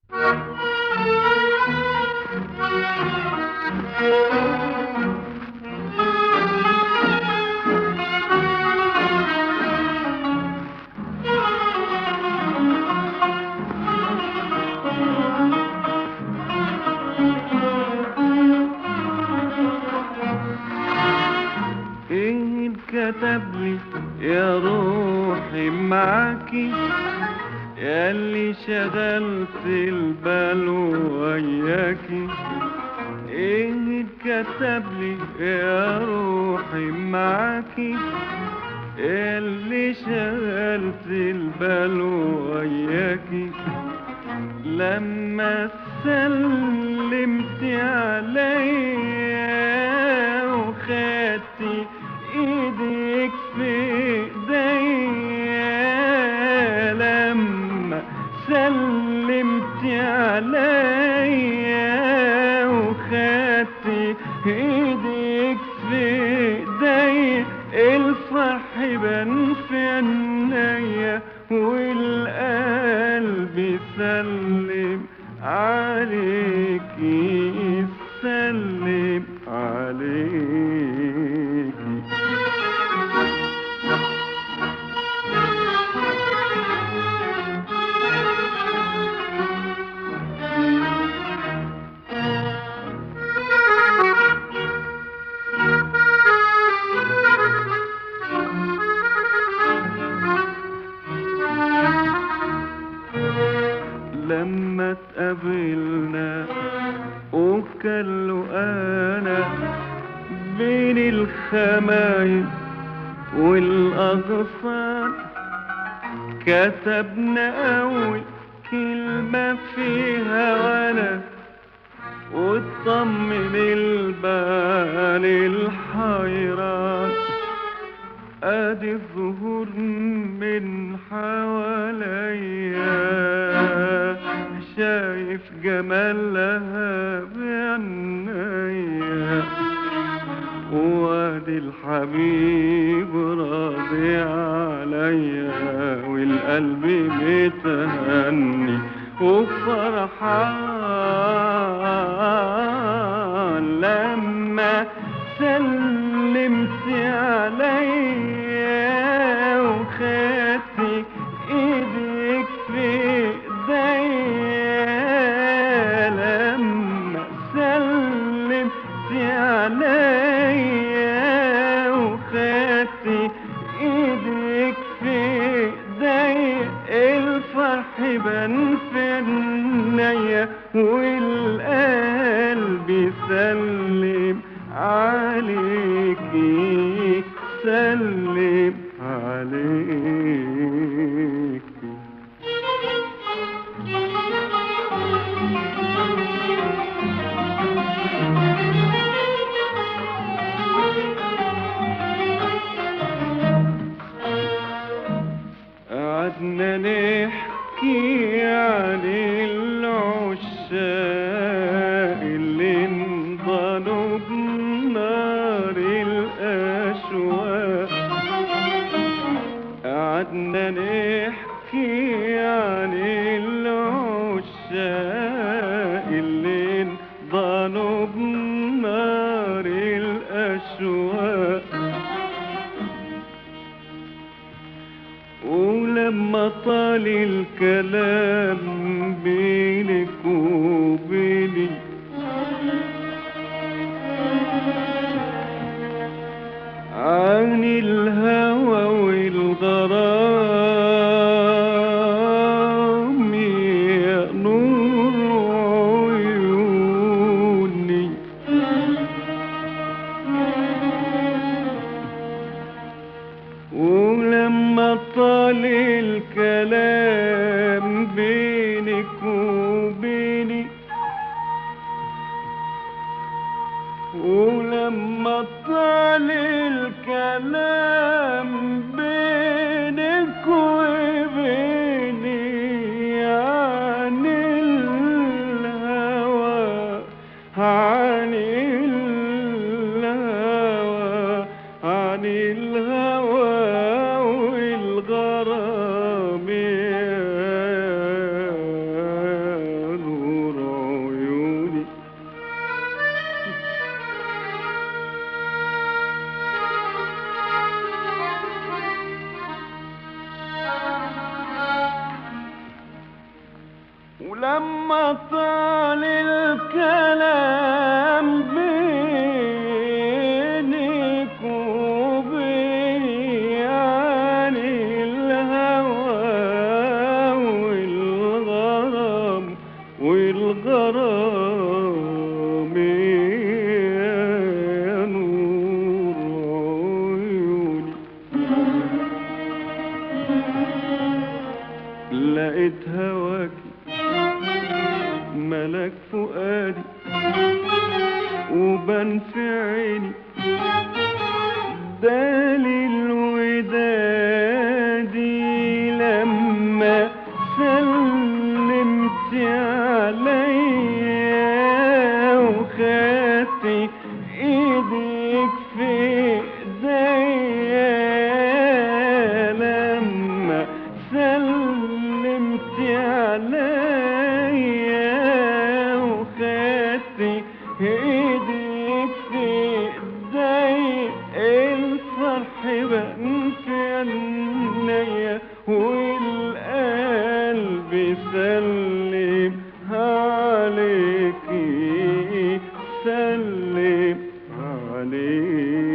ايه كتب لي يا روحي معاكي يا اللي شغلت البال وياكي ايه كتب لي يا روحي معاكي يا اللي شغلت البال وياكي لما سلمت عليا وخدتي ايدك في ايديا لما سلمت عليا وخدتي ايدك في ايديا الفرح بان في عينيا والقلب سلم عليكي سلم عليكي لما اتقابلنا وكلوا انا بين الخمايل والاغصان كتبنا اول كلمة فيها وانا وطمن البال الحيران ادي الظهور من حواليا شايف جمالها بعينيا وادي الحبيب راضي عليا والقلب متهني وفرحان لما سلمت عليا وخدتي ايدك في ايديا لما سلمت عليا وخدتي ايدك في ايديا الفرح بان في عينيا والقلب سلم عليكي سلم عليكي قعدنا نحكي عن العشاق اللي انضلوا بنار الأشواق قعدنا نحكي عن العشاق اللي انضلوا بنار الأشواق ولما طال الكلام بينك وبيني عن الهوى والغرام يا نور عيوني ولما طال الكلام بينك وبيني ولما طال الكلام بينك ولما طال الكلام بينك وبيني عن الهوى والغرام والغرام يا نور عيوني لقيت هواكي ملك فؤادي وبان في عيني دليل ودادي لما سلمت عليا وخدت ايدك في ايديا لما سلمت عليا وخدت ايدك في ايدي الفرح بان في عينيا والقلب سلم عليكي سلم عليكي